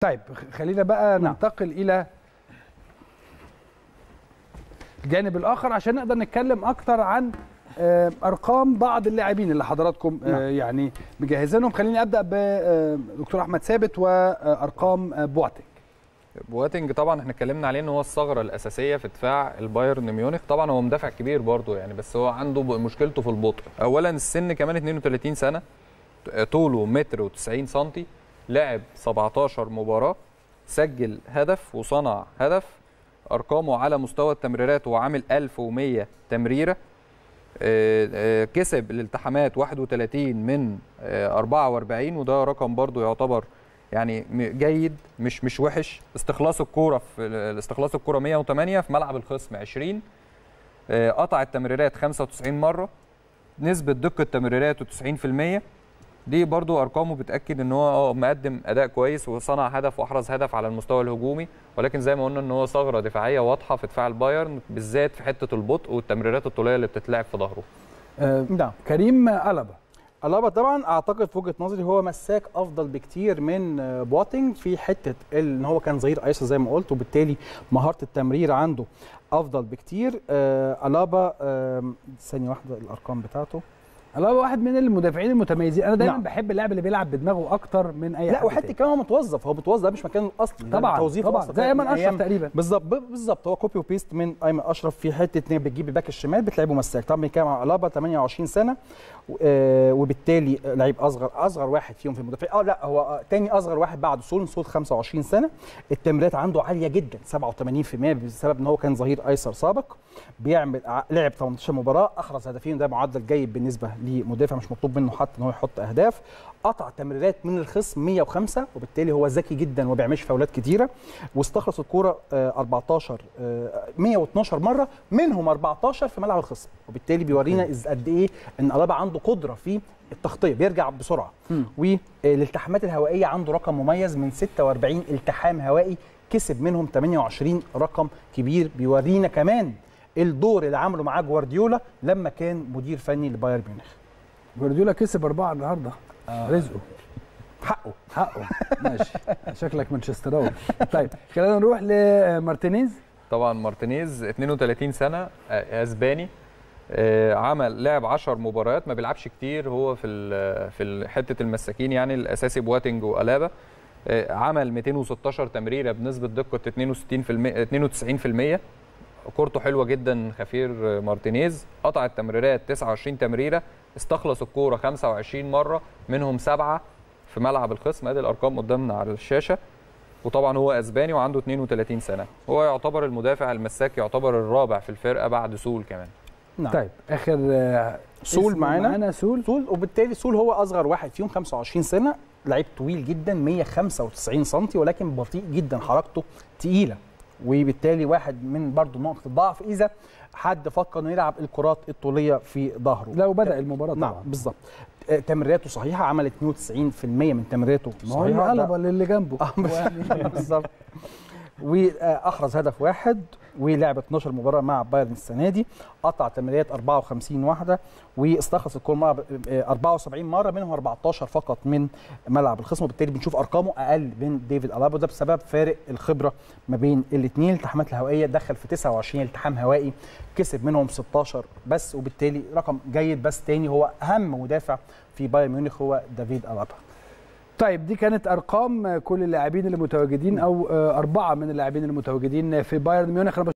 طيب خلينا بقى نعم. ننتقل الى الجانب الاخر عشان نقدر نتكلم اكتر عن آه، ارقام بعض اللاعبين اللي حضراتكم آه، نعم. يعني مجهزينهم خليني ابدا بدكتور احمد ثابت وارقام آه، بواتينج بواتنج طبعا احنا اتكلمنا عليه ان هو الثغره الاساسيه في دفاع البايرن ميونخ طبعا هو مدافع كبير برضه يعني بس هو عنده ب- مشكلته في البطء اولا السن كمان 32 سنه طوله متر و90 سنتي لعب 17 مباراه سجل هدف وصنع هدف ارقامه على مستوى التمريرات هو عامل 1100 تمريره آه، آه، كسب الالتحامات 31 من آه، 44 وده رقم برضو يعتبر يعني م- جيد مش مش وحش استخلاص الكوره في استخلاص الكوره 108 في ملعب الخصم 20 آه، قطع التمريرات 95 مره نسبه دقه تمريراته 90% دي برضو ارقامه بتاكد ان هو اه مقدم اداء كويس وصنع هدف واحرز هدف على المستوى الهجومي ولكن زي ما قلنا ان هو ثغره دفاعيه واضحه في دفاع البايرن بالذات في حته البطء والتمريرات الطوليه اللي بتتلعب في ظهره آه، نعم كريم ألبا الابا طبعا اعتقد في وجهه نظري هو مساك افضل بكتير من آه، بواتينج في حته ال- ان هو كان ظهير ايسر زي ما قلت وبالتالي مهاره التمرير عنده افضل بكتير آه الابا آه ثانيه واحده الارقام بتاعته ألبا واحد من المدافعين المتميزين انا دايما نعم. بحب اللاعب اللي بيلعب بدماغه اكتر من اي لا حد وحتى تاني. كمان هو متوظف هو متوظف ده مش مكانه الاصلي ده طبعا توظيفه طبعا أصلاً زي كان ايمن من اشرف أيام- تقريبا بالظبط ب- بالظبط هو كوبي وبيست من ايمن اشرف في حته ان بتجيب الباك الشمال بتلعبه مساك طبعا بنتكلم عن الابا 28 سنه و- آه، وبالتالي لعيب اصغر اصغر واحد فيهم في المدافعين اه لا هو آه، تاني اصغر واحد بعد سول سول 25 سنه التمريرات عنده عاليه جدا 87% بسبب ان هو كان ظهير ايسر سابق بيعمل ع- لعب 18 مباراه احرز هدفين ده معدل جيد بالنسبه لمدافع مش مطلوب منه حتى ان هو يحط اهداف قطع تمريرات من الخصم 105 وبالتالي هو ذكي جدا وما بيعملش فاولات كتيره واستخلص الكوره آه، 14 آه، 112 مره منهم 14 في ملعب الخصم وبالتالي بيورينا إز- قد ايه ان الابا عنده قدره في التغطيه بيرجع بسرعه مم. والالتحامات الهوائيه عنده رقم مميز من 46 التحام هوائي كسب منهم 28 رقم كبير بيورينا كمان الدور اللي عمله معاه جوارديولا لما كان مدير فني لبايرن ميونخ جوارديولا كسب اربعه النهارده رزقه حقه حقه ماشي شكلك مانشستراوي طيب خلينا نروح لمارتينيز طبعا مارتينيز 32 سنه آه، اسباني آه، عمل لعب 10 مباريات ما بيلعبش كتير هو في ال- في ال- حته المساكين يعني الاساسي بواتنج والابا آه، عمل 216 تمريره بنسبه دقه 62% 92% كورته حلوه جدا خفير مارتينيز قطع التمريرات 29 تمريره استخلص الكوره 25 مره منهم سبعه في ملعب الخصم ادي الارقام قدامنا على الشاشه وطبعا هو اسباني وعنده 32 سنه هو يعتبر المدافع المساك يعتبر الرابع في الفرقه بعد سول كمان نعم طيب اخر آه، سول اسم معانا. معانا سول سول وبالتالي سول هو اصغر واحد فيهم 25 سنه لعيب طويل جدا 195 سم ولكن بطيء جدا حركته تقيله وبالتالي واحد من برضه نقطه الضعف اذا حد فكر انه يلعب الكرات الطوليه في ظهره لو بدا المباراه نعم طبعا بالظبط آه، تمريراته صحيحه عمل 92% من تمريراته ما هو صحيحه اللي ده- قلب اللي جنبه اه بالظبط واحرز هدف واحد ولعب 12 مباراه مع بايرن السنه دي قطع تمريرات 54 واحده واستخلص الكوره مع 74 مره منهم 14 فقط من ملعب الخصم وبالتالي بنشوف ارقامه اقل من ديفيد الابا ده بسبب فارق الخبره ما بين الاثنين الالتحامات الهوائيه دخل في 29 التحام هوائي كسب منهم 16 بس وبالتالي رقم جيد بس تاني هو اهم مدافع في بايرن ميونخ هو دافيد الابا طيب دي كانت ارقام كل اللاعبين اللي متواجدين او آه، اربعه من اللاعبين المتواجدين في بايرن ميونخ أنا